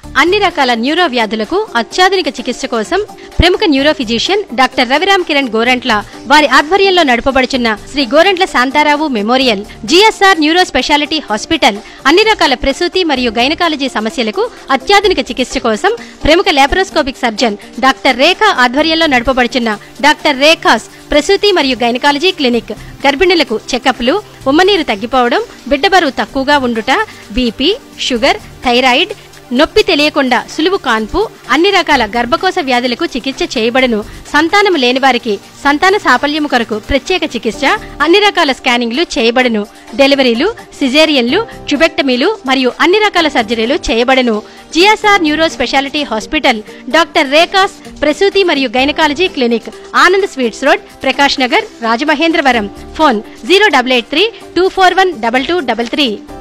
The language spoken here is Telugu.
అన్ని రకాల న్యూరో వ్యాధులకు అత్యాధునిక చికిత్స కోసం ప్రముఖ neuro physician doctor Raviram Kiran Gorantla వారి ఆధ్వర్యంలో నడపబడుచున్న Shri Gorantla Shantarao memorial GSR neuro speciality hospital అన్ని రకాల ప్రసూతి మరియు గైనకాలజీ సమస్యలకు అత్యాధునిక చికిత్స కోసం ప్రముఖ లాప్రోస్కోపిక్ సర్జన్ డాక్టర్ రేఖ ఆధ్వర్యంలో నడపబడుచున్న డాక్టర్ రేఖాస్ ప్రసూతి మరియు గైనకాలజీ క్లినిక్ గర్భిణులకు చెకప్లు ఉమ్మనీరు తగ్గిపోవడం బిడ్డ బరువు తక్కువగా ఉండుట బీపీ షుగర్ థైరాయిడ్ నొప్పి తెలియకుండా సులువు కాన్పు అన్ని రకాల గర్భకోశ వ్యాధులకు చికిత్స చేయబడును సంతానము లేని వారికి సంతాన సాఫల్యము కొరకు ప్రత్యేక చికిత్స అన్ని రకాల స్కానింగ్లు చేయబడును డెలివరీలు సిజేరియన్లు ట్యుబెక్టమీలు మరియు అన్ని రకాల సర్జరీలు చేయబడును GSR neuro speciality hospital doctor Rekha's ప్రసూతి మరియు gynaecology clinic Anand sweets road Prakash Nagar Rajamahendravaram phone zero double eight three two four one double two double three